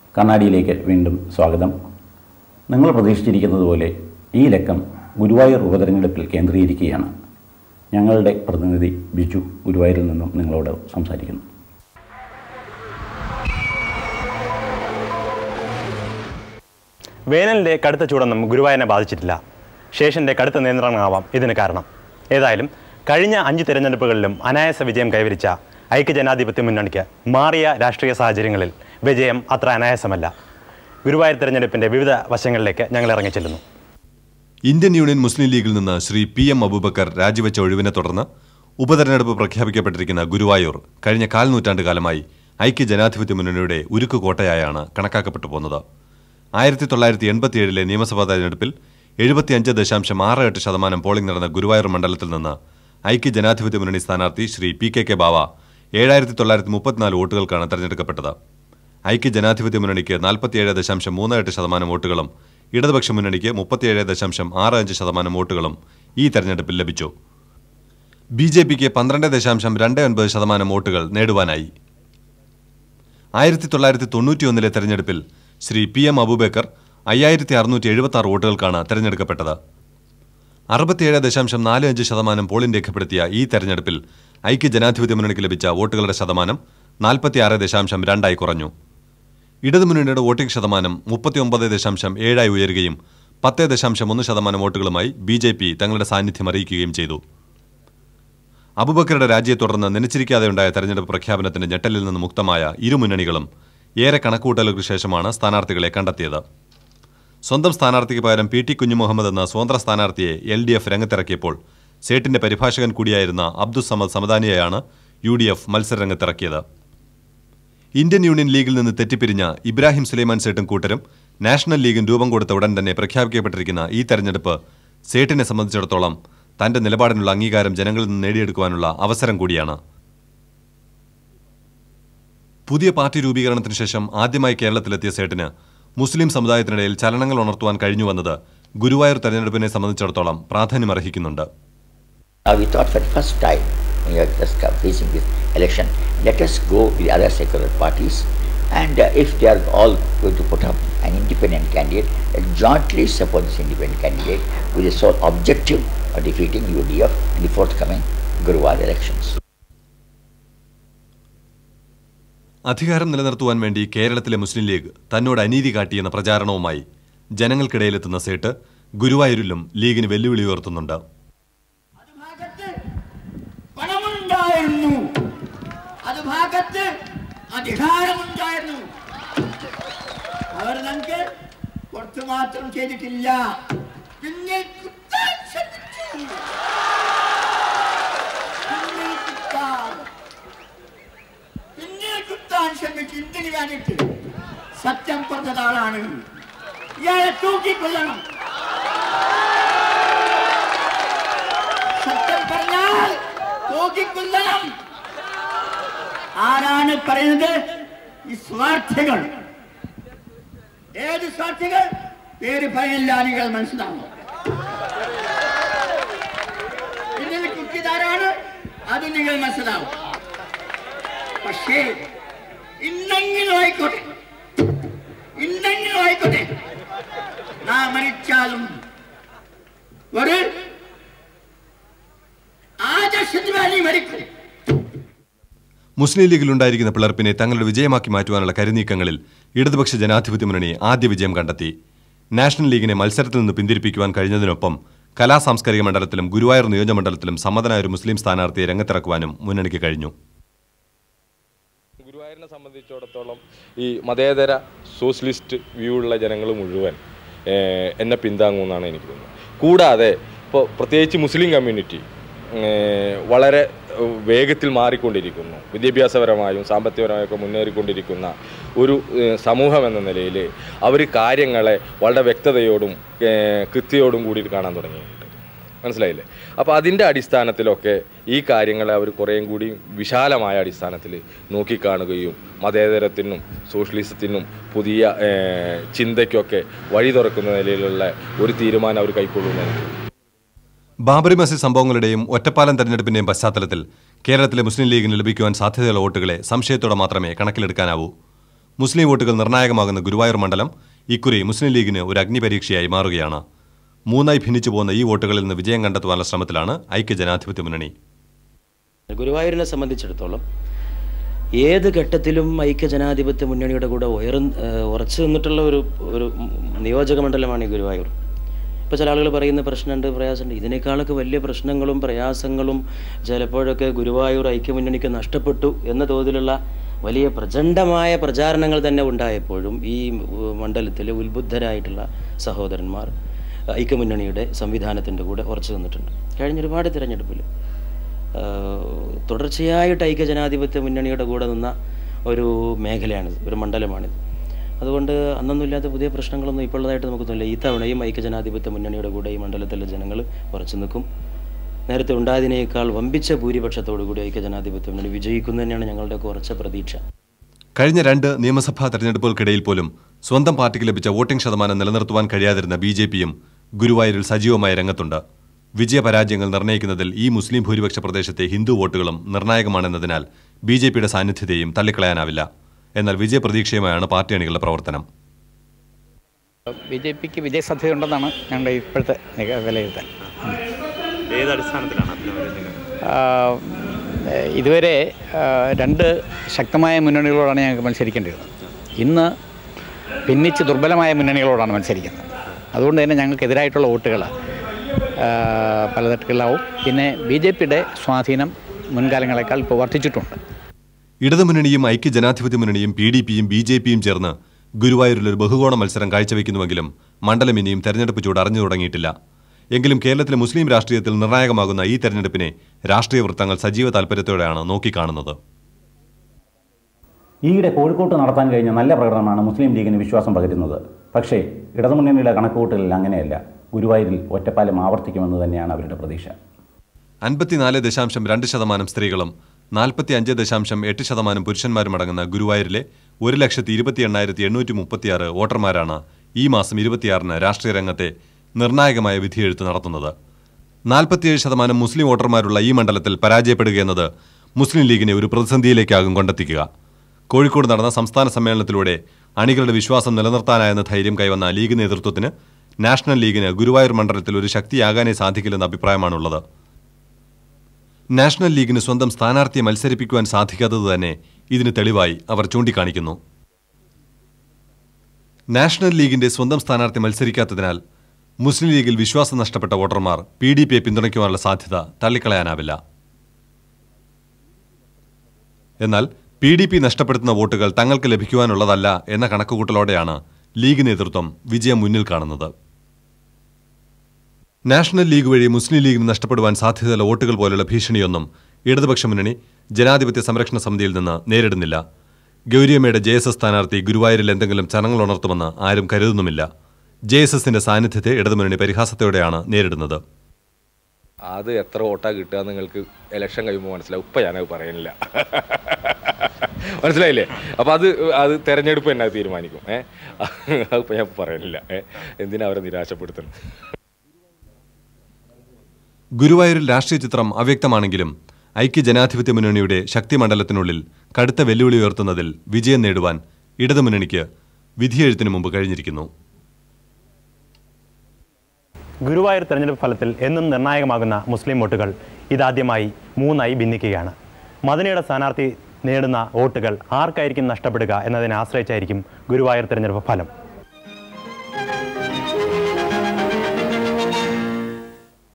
കണ്ണാടിയിലേക്ക് വീണ്ടും സ്വാഗതം നിങ്ങൾ പ്രതീക്ഷിച്ചിരിക്കുന്നത് പോലെ ഈ ലക്കം ഗുരുവായൂർ ഉപതെരഞ്ഞെടുപ്പിൽ കേന്ദ്രീകരിക്കുകയാണ് ഞങ്ങളുടെ പ്രതിനിധി ബിജു ഗുരുവായൂരിൽ നിന്നും നിങ്ങളോട് സംസാരിക്കുന്നു വേനലിൻ്റെ കടുത്ത ചൂടൊന്നും ഗുരുവായൂരിനെ ബാധിച്ചിട്ടില്ല ശേഷൻ്റെ കടുത്ത നിയന്ത്രണമാവാം ഇതിന് കാരണം ഏതായാലും കഴിഞ്ഞ അഞ്ച് തിരഞ്ഞെടുപ്പുകളിലും അനായാസ വിജയം കൈവരിച്ച ഐക്യജനാധിപത്യ മുന്നണിക്ക് മാറിയ രാഷ്ട്രീയ സാഹചര്യങ്ങളിൽ വിജയം അത്ര അനായാസമല്ല ഗുരുവായൂർ തിരഞ്ഞെടുപ്പിൻ്റെ വിവിധ വശങ്ങളിലേക്ക് ഞങ്ങൾ ഇറങ്ങിച്ചെല്ലുന്നു ഇന്ത്യൻ യൂണിയൻ മുസ്ലിം ലീഗിൽ നിന്ന് ശ്രീ പി എം അബൂബക്കർ രാജിവെച്ച ഒഴിവിനെ തുടർന്ന് ഉപതെരഞ്ഞെടുപ്പ് പ്രഖ്യാപിക്കപ്പെട്ടിരിക്കുന്ന ഗുരുവായൂർ കഴിഞ്ഞ കാൽ നൂറ്റാണ്ട് കാലമായി ഐക്യ ജനാധിപത്യ മുന്നണിയുടെ ഉരുക്കു കോട്ടയായാണ് കണക്കാക്കപ്പെട്ടു പോന്നത് ആയിരത്തി തൊള്ളായിരത്തി എൺപത്തിയേഴിലെ നിയമസഭാ തെരഞ്ഞെടുപ്പിൽ എഴുപത്തിയഞ്ച് ദശാംശം ആറ് എട്ട് ശതമാനം പോളിംഗ് നടന്ന ഗുരുവായൂർ മണ്ഡലത്തിൽ നിന്ന് ഐക്യ ജനാധിപത്യ മുന്നണി സ്ഥാനാർത്ഥി Shri P K K Bava ഏഴായിരത്തി തൊള്ളായിരത്തി മുപ്പത്തിനാല് വോട്ടുകൾക്കാണ് തെരഞ്ഞെടുക്കപ്പെട്ടത് ഐക്യ ജനാധിപത്യ മുന്നണിക്ക് നാൽപ്പത്തിയേഴ് ദശാംശം മൂന്ന് എട്ട് ശതമാനം വോട്ടുകളും ഇടതുപക്ഷ മുന്നണിക്ക് മുപ്പത്തിയേഴ് ദശാംശം ആറ് അഞ്ച് ശതമാനം വോട്ടുകളും ഈ തെരഞ്ഞെടുപ്പിൽ ലഭിച്ചു ബി ജെ പിക്ക് പന്ത്രണ്ട് ദശാംശം രണ്ട് ഒൻപത് ശതമാനം വോട്ടുകൾ നേടുവാനായി ആയിരത്തി തൊള്ളായിരത്തി തൊണ്ണൂറ്റിയൊന്നിലെ തെരഞ്ഞെടുപ്പിൽ ശ്രീ പി എം അബൂബക്കർ അയ്യായിരത്തി അറുന്നൂറ്റി എഴുപത്തി ആറ് വോട്ടുകൾക്കാണ് തെരഞ്ഞെടുക്കപ്പെട്ടത് അറുപത്തിയേഴ് ദശാംശം നാല് അഞ്ച് ശതമാനം പോളിംഗ് രേഖപ്പെടുത്തിയ ഈ തെരഞ്ഞെടുപ്പിൽ ഐക്യ ജനാധിപത്യ മുന്നണിക്ക് ലഭിച്ച വോട്ടുകളുടെ ശതമാനം നാൽപ്പത്തിയാറ് ദശാംശം രണ്ടായി കുറഞ്ഞു ഇടതുമുന്നണിയുടെ വോട്ടിംഗ് ശതമാനം മുപ്പത്തിയൊമ്പത് ദശാംശം ഏഴായി ഉയരുകയും പത്ത് ദശാംശം ഒന്ന് ശതമാനം വോട്ടുകളുമായി ബി ജെ പി തങ്ങളുടെ സാന്നിധ്യം അറിയിക്കുകയും ചെയ്തു അബുബക്കറുടെ രാജിയെ തുടർന്ന് നനച്ചിരിക്കാതെയുണ്ടായ തെരഞ്ഞെടുപ്പ് പ്രഖ്യാപനത്തിന്റെ ഞെട്ടലിൽ നിന്ന് മുക്തമായ ഇരു മുന്നണികളും ഏറെ കണക്കുകൂട്ടലുകൾക്ക് ശേഷമാണ് സ്ഥാനാർത്ഥികളെ കണ്ടെത്തിയത് സ്വന്തം സ്ഥാനാർത്ഥിക്ക് പകരം പി ടി കുഞ്ഞുമുഹമ്മദ് എന്ന സ്വതന്ത്ര സ്ഥാനാർത്ഥിയെ എൽ ഡി എഫ് രംഗത്തിറക്കിയപ്പോൾ സേട്ടിന്റെ പരിഭാഷകൻ കൂടിയായിരുന്ന അബ്ദുസമദ് സമദാനിയെയാണ് യു ഡി എഫ് മത്സരരംഗത്തിറക്കിയത് ഇന്ത്യൻ യൂണിയൻ ലീഗിൽ നിന്ന് തെറ്റിപ്പിരിഞ്ഞ ഇബ്രാഹിം സുലൈമാൻ സേട്ടും കൂട്ടരും നാഷണൽ ലീഗും രൂപം കൊടുത്ത ഉടൻ തന്നെ പ്രഖ്യാപിക്കപ്പെട്ടിരിക്കുന്ന ഈ തെരഞ്ഞെടുപ്പ് സേട്ടിനെ സംബന്ധിച്ചിടത്തോളം തന്റെ നിലപാടിനുള്ള അംഗീകാരം ജനങ്ങളിൽ നിന്ന് നേടിയെടുക്കുവാനുള്ള അവസരം കൂടിയാണ് പുതിയ പാർട്ടി രൂപീകരണത്തിന് ശേഷം ആദ്യമായി കേരളത്തിലെത്തിയ സേട്ടിന് മുസ്ലിം സമുദായത്തിനിടയിൽ ചലനങ്ങൾ ഉണർത്തുവാൻ കഴിഞ്ഞുവന്നത് ഗുരുവായൂർ തെരഞ്ഞെടുപ്പിനെ സംബന്ധിച്ചിടത്തോളം പ്രാധാന്യമർഹിക്കുന്നുണ്ട് Now we thought for the first time, when we are just come facing this election, let us go with the other secular parties and uh, if they are all going to put up an independent candidate, let jointly support this independent candidate with the sole objective of defeating UDF in the forthcoming Gurwar elections. അധികാരം നിലനിർത്തുവാൻ വേണ്ടി കേരളത്തിലെ മുസ്ലിം league തന്നോട് അനീതി കാട്ടിയെന്ന പ്രചാരണവുമായി ജനങ്ങൾക്കിടയിലെത്തുന്ന സേട്ട് ഗുരുവായൂരിലും ലീഗിന് വെല്ലുവിളി ഉയർത്തുന്നുണ്ട് അത് ഭാഗത്ത് പണമുണ്ടായിരുന്നു അത് ഭാഗത്ത് അധികാരമുണ്ടായിരുന്നു അവർ നമുക്ക് കുറച്ചു മാത്രം ചെയ്തിട്ടില്ല പിന്നിൽ കുത്താൻ ശ്രമിച്ചു പിന്നിൽ കുത്താൻ പിന്നിൽ കുത്താൻ ശ്രമിച്ചു എന്തിനു വേണ്ടിട്ട് സത്യം പറഞ്ഞ ആളാണ് ഇയാളെ തൂക്കിക്കൊല്ലണം സത്യം പറഞ്ഞാൽ തൂക്കിക്കൊല്ലണം ആരാണ് പറയുന്നത് ഈ സ്വാർത്ഥികൾ ഏത് സ്വാർത്ഥികൾ പേര് പറയില്ല നിങ്ങൾ മനസ്സിലാവും പിന്നിൽ കുത്തിയതാരാണ് അത് നിങ്ങൾ മനസ്സിലാവും പക്ഷേ ഇന്നെങ്കിലും ആയിക്കോട്ടെ ഇന്നെങ്കിലും ആയിക്കോട്ടെ നാം മരിച്ചാലും ഒരു ആദർശത്തിന് വേണ്ടി മരിക്കും മുസ്ലിം ലീഗിലുണ്ടായിരിക്കുന്ന പിളർപ്പിനെ തങ്ങളുടെ വിജയമാക്കി മാറ്റുവാനുള്ള കരുനീക്കങ്ങളിൽ ഇടതുപക്ഷ ജനാധിപത്യ മുന്നണി ആദ്യ വിജയം കണ്ടെത്തി നാഷണൽ ലീഗിനെ മത്സരത്തിൽ നിന്ന് പിന്തിരിപ്പിക്കുവാൻ കഴിഞ്ഞതിനൊപ്പം കലാ സാംസ്കാരിക മണ്ഡലത്തിലും ഗുരുവായൂർ നിയോജകമണ്ഡലത്തിലും സമ്മതനായ ഒരു മുസ്ലിം സ്ഥാനാർത്ഥിയെ രംഗത്തിറക്കുവാനും മുന്നണിക്ക് കഴിഞ്ഞു ഗുരുവായൂരിനെ സംബന്ധിച്ചിടത്തോളം ഈ മതേതര സോഷ്യലിസ്റ്റ് വ്യൂ ഉള്ള ജനങ്ങൾ മുഴുവൻ ഏഹ്, എന്നെ പിന്താങ്ങുമെന്നാണ് എനിക്ക് തോന്നുന്നത് കൂടാതെ ഇപ്പോൾ പ്രത്യേകിച്ച് മുസ്ലിം കമ്മ്യൂണിറ്റി ഏഹ്, വളരെ ഏഹ്, വേഗത്തിൽ മാറിക്കൊണ്ടിരിക്കുന്നു വിദ്യാഭ്യാസപരമായും സാമ്പത്തികപരമായും ഒക്കെ മുന്നേറിക്കൊണ്ടിരിക്കുന്ന ഒരു ഏഹ്, സമൂഹം എന്ന നിലയിൽ അവർ കാര്യങ്ങളെ വളരെ വ്യക്തതയോടും ഏഹ്, കൃത്യയോടും കൂടി കാണാൻ തുടങ്ങിയിട്ടുണ്ട് മനസ്സിലായില്ലേ അപ്പോൾ അതിൻ്റെ അടിസ്ഥാനത്തിലൊക്കെ ഈ കാര്യങ്ങളെ അവർ കുറേയും കൂടി വിശാലമായ അടിസ്ഥാനത്തിൽ നോക്കിക്കാണുകയും മതേതരത്തിനും സോഷ്യലിസത്തിനും പുതിയ ഏഹ്, ചിന്തയ്ക്കൊക്കെ വഴി തുറക്കുന്ന നിലയിലുള്ള ഒരു തീരുമാനം അവർ കൈക്കൊള്ളുന്നതിന് ബാബറി മസ്ജിദ് സംഭവങ്ങളുടെയും ഒറ്റപ്പാലം തെരഞ്ഞെടുപ്പിന്റെയും പശ്ചാത്തലത്തിൽ കേരളത്തിലെ മുസ്ലിം ലീഗിന് ലഭിക്കുവാൻ സാധ്യതയുള്ള വോട്ടുകളെ സംശയത്തോടെ മാത്രമേ കണക്കിലെടുക്കാനാവൂ മുസ്ലിം വോട്ടുകൾ നിർണായകമാകുന്ന ഗുരുവായൂർ മണ്ഡലം ഇക്കുറി മുസ്ലിം ലീഗിന് ഒരു അഗ്നിപരീക്ഷയായി മാറുകയാണ് മൂന്നായി ഭിന്നിച്ചു പോകുന്ന ഈ വോട്ടുകളിൽ നിന്ന് വിജയം കണ്ടെത്തുവാനുള്ള ശ്രമത്തിലാണ് ഐക്യജനാധിപത്യ മുന്നണി ഗുരുവായൂരിനെ സംബന്ധിച്ചിടത്തോളം ഏത് ഘട്ടത്തിലും ഐക്യജനാധിപത്യ മുന്നണിയുടെ കൂടെ ഉയർ ഉറച്ചു നിന്നിട്ടുള്ള ഒരു ഒരു നിയോജക മണ്ഡലമാണ് ഈ ഗുരുവായൂർ ഇപ്പോൾ ചില ആളുകൾ പറയുന്ന പ്രശ്നമുണ്ട് പ്രയാസമുണ്ട് ഇതിനേക്കാളൊക്കെ വലിയ പ്രശ്നങ്ങളും പ്രയാസങ്ങളും ചിലപ്പോഴൊക്കെ ഗുരുവായൂർ ഐക്യമുന്നണിക്ക് നഷ്ടപ്പെട്ടു എന്ന തോതിലുള്ള വലിയ പ്രചണ്ഡമായ പ്രചാരണങ്ങൾ തന്നെ ഉണ്ടായപ്പോഴും ഈ മണ്ഡലത്തിലെ ഉത്ബുദ്ധരായിട്ടുള്ള സഹോദരന്മാർ ഐക്യമുന്നണിയുടെ സംവിധാനത്തിൻ്റെ കൂടെ ഉറച്ചു നിന്നിട്ടുണ്ട് കഴിഞ്ഞ ഒരുപാട് തിരഞ്ഞെടുപ്പിൽ തുടർച്ചയായിട്ട് ഐക്യജനാധിപത്യ മുന്നണിയുടെ കൂടെ നിന്ന ഒരു മേഖലയാണിത് ഒരു മണ്ഡലമാണിത് അതുകൊണ്ട് അന്നൊന്നും ഇല്ലാത്ത പുതിയ പ്രശ്നങ്ങളൊന്നും ഇപ്പോൾ ഉള്ളതായിട്ട് നമുക്കൊന്നുമില്ല ഈ തവണയും ഐക്യജനാധിപത്യ മുന്നണിയുടെ കൂടെ ഈ മണ്ഡലത്തിലെ ജനങ്ങൾ ഉറച്ചു നിൽക്കും നേരത്തെ ഉണ്ടായതിനേക്കാൾ വമ്പിച്ച ഭൂരിപക്ഷത്തോടു കൂടി ഐക്യജനാധിപത്യ മുന്നണി വിജയിക്കുന്നു തന്നെയാണ് ഞങ്ങളുടെയൊക്കെ ഉറച്ച പ്രതീക്ഷ കഴിഞ്ഞ രണ്ട് നിയമസഭാ തെരഞ്ഞെടുപ്പുകൾക്കിടയിൽ പോലും സ്വന്തം പാർട്ടിക്ക് ലഭിച്ച വോട്ടിംഗ് ശതമാനം നിലനിർത്തുവാൻ കഴിയാതിരുന്ന ബി ജെ പിയും ഗുരുവായൂരിൽ സജീവമായ രംഗത്തുണ്ട് വിജയപരാജയങ്ങൾ നിർണ്ണയിക്കുന്നതിൽ ഈ മുസ്ലിം ഭൂരിപക്ഷ പ്രദേശത്തെ ഹിന്ദു വോട്ടുകളും നിർണായകമാണെന്നതിനാൽ ബി ജെ പിയുടെ സാന്നിധ്യത്തെയും തള്ളിക്കളയാനാവില്ല എന്നാൽ വിജയപ്രതീക്ഷയുമായാണ് പാർട്ടി അണികളുടെ പ്രവർത്തനം ബി ജെ പിക്ക് വിജയസാധ്യതയുണ്ടെന്നാണ് ഞങ്ങളുടെ ഇപ്പോഴത്തെ നിഗ- വിലയിരുത്തൽ ഏത് അടിസ്ഥാനത്തിലാണ് അത്തരം ഒരു നിങ്ങൾ ആ, ഇതുവരെ ആ, രണ്ട് ശക്തമായ മുന്നണികളോടാണ് ഞങ്ങൾക്ക് മത്സരിക്കേണ്ടത് ഇന്ന് ഭിന്നിച്ച് ദുർബലമായ മുന്നണികളോടാണ് മത്സരിക്കുന്നത് അതുകൊണ്ട് തന്നെ ഞങ്ങൾക്കെതിരായിട്ടുള്ള വോട്ടുകൾ പല തട്ടുകളിലാവും പിന്നെ ബി ജെ പിയുടെ സ്വാധീനം മുൻകാലങ്ങളെക്കാൾ ഇപ്പോൾ വർദ്ധിച്ചിട്ടുണ്ട് ഇടതുമുന്നണിയും ഐക്യജനാധിപത്യ മുന്നണിയും പി ഡി പിയും ബി ജെ പിയും ചേർന്ന് ഗുരുവായൂരിൽ ഒരു ബഹുകോണ മത്സരം കാഴ്ചവെക്കുന്നുവെങ്കിലും മണ്ഡലം ഇനിയും തെരഞ്ഞെടുപ്പ് ചൂട് അറിഞ്ഞു തുടങ്ങിയിട്ടില്ല എങ്കിലും കേരളത്തിലെ മുസ്ലിം രാഷ്ട്രീയത്തിൽ നിർണായകമാകുന്ന ഈ തെരഞ്ഞെടുപ്പിനെ രാഷ്ട്രീയ വൃത്തങ്ങൾ സജീവ താൽപര്യത്തോടെയാണ് നോക്കിക്കാണുന്നത് ഈയിടെ കോഴിക്കോട്ട് നടത്താൻ കഴിഞ്ഞ നല്ല പ്രകടനമാണ് മുസ്ലിം ലീഗിന് വിശ്വാസം പകരുന്നത് പക്ഷേ ഇടതുമുന്നണിയുടെ കണക്കുകൂട്ടലിൽ അങ്ങനെയല്ല ഗുരുവായൂരിൽ ഒറ്റപ്പാലം ആവർത്തിക്കുമെന്ന് തന്നെയാണ് അവരുടെ പ്രതീക്ഷ അൻപത്തിനാല് ദശാംശം രണ്ട് ശതമാനം സ്ത്രീകളും നാൽപ്പത്തി അഞ്ച് ദശാംശം എട്ട് ശതമാനം പുരുഷന്മാരും അടങ്ങുന്ന ഗുരുവായൂരിലെ ഒരു ലക്ഷത്തി ഇരുപത്തി എണ്ണായിരത്തി എണ്ണൂറ്റി മുപ്പത്തിയാറ് വോട്ടർമാരാണ് ഈ മാസം ഇരുപത്തിയാറിന് രാഷ്ട്രീയ രംഗത്തെ നിർണായകമായ വിധിയെഴുത്ത് നടത്തുന്നത് നാൽപ്പത്തിയേഴ് ശതമാനം മുസ്ലിം വോട്ടർമാരുള്ള ഈ മണ്ഡലത്തിൽ പരാജയപ്പെടുകയെന്നത് മുസ്ലിം ലീഗിനെ ഒരു പ്രതിസന്ധിയിലേക്കാകും കൊണ്ടെത്തിക്കുക കോഴിക്കോട് നടന്ന സംസ്ഥാന സമ്മേളനത്തിലൂടെ അണികളുടെ വിശ്വാസം നിലനിർത്താനായെന്ന ധൈര്യം കൈവന്ന ലീഗ് നേതൃത്വത്തിന് നാഷണൽ ലീഗിന് ഗുരുവായൂർ മണ്ഡലത്തിൽ ഒരു ശക്തിയാകാനേ സാധിക്കില്ലെന്ന അഭിപ്രായമാണുള്ളത് നാഷണൽ ലീഗിന് സ്വന്തം സ്ഥാനാർത്ഥിയെ മത്സരിപ്പിക്കുവാൻ സാധിക്കാത്തത് തന്നെ ഇതിന് തെളിവായി അവർ ചൂണ്ടിക്കാണിക്കുന്നു നാഷണൽ ലീഗിന്റെ സ്വന്തം സ്ഥാനാർത്ഥി മത്സരിക്കാത്തതിനാൽ മുസ്ലിം ലീഗിൽ വിശ്വാസം നഷ്ടപ്പെട്ട വോട്ടർമാർ പി ഡി പിയെ പിന്തുണയ്ക്കുവാനുള്ള സാധ്യത തള്ളിക്കളയാനാവില്ല എന്നാൽ പി ഡി പി നഷ്ടപ്പെടുത്തുന്ന വോട്ടുകൾ തങ്ങൾക്ക് ലഭിക്കുവാനുള്ളതല്ല എന്ന കണക്കുകൂട്ടലോടെയാണ് ലീഗ് നേതൃത്വം വിജയം മുന്നിൽ കാണുന്നത് നാഷണൽ ലീഗ് വഴി മുസ്ലിം ലീഗിന് നഷ്ടപ്പെടുവാൻ സാധ്യതയുള്ള വോട്ടുകൾ പോലുള്ള ഭീഷണിയൊന്നും ഇടതുപക്ഷ മുന്നണി ജനാധിപത്യ സംരക്ഷണ സമിതിയിൽ നിന്ന് നേരിടുന്നില്ല ഗൗരിയമ്മയുടെ ജെ എസ് എസ് സ്ഥാനാർത്ഥി ഗുരുവായൂരിൽ എന്തെങ്കിലും ചലനങ്ങൾ ഉണർത്തുമെന്ന് ആരും കരുതുന്നുമില്ല ജെ എസ് എസിന്റെ സാന്നിധ്യത്തെ ഇടതുമുന്നണി പരിഹാസത്തോടെയാണ് നേരിടുന്നത് അത് എത്ര വോട്ടാ കിട്ടുക നിങ്ങൾക്ക് ഇലക്ഷൻ കഴിയുമ്പോൾ മനസ്സിലാവും ഇപ്പം ഞാനത് പറയുന്നില്ല മനസ്സിലായില്ലേ അപ്പോൾ അത് അത് തെരഞ്ഞെടുപ്പ് തന്നെ അത് തീരുമാനിക്കും ഏഹ് അതിപ്പോൾ ഞാൻ പറയുന്നില്ല ഏഹ് എന്തിനാ അവരെ നിരാശപ്പെടുത്തുന്നത് ഗുരുവായൂരിൽ രാഷ്ട്രീയ ചിത്രം അവ്യക്തമാണെങ്കിലും ഐക്യ ജനാധിപത്യ മുന്നണിയുടെ ശക്തിമണ്ഡലത്തിനുള്ളിൽ കടുത്ത വെല്ലുവിളി ഉയർത്തുന്നതിൽ വിജയം നേടുവാൻ ഇടതുമുന്നണിക്ക് വിധിയെഴുത്തിനു മുമ്പ് കഴിഞ്ഞിരിക്കുന്നു ഗുരുവായൂർ തെരഞ്ഞെടുപ്പ് ഫലത്തിൽ എന്നും നിർണായകമാകുന്ന മുസ്ലിം വോട്ടുകൾ ഇതാദ്യമായി മൂന്നായി ഭിന്നിക്കുകയാണ് മദനിയുടെ സ്ഥാനാർത്ഥി നേടുന്ന വോട്ടുകൾ ആർക്കായിരിക്കും നഷ്ടപ്പെടുക എന്നതിനെ ആശ്രയിച്ചായിരിക്കും ഗുരുവായൂർ തെരഞ്ഞെടുപ്പ് ഫലം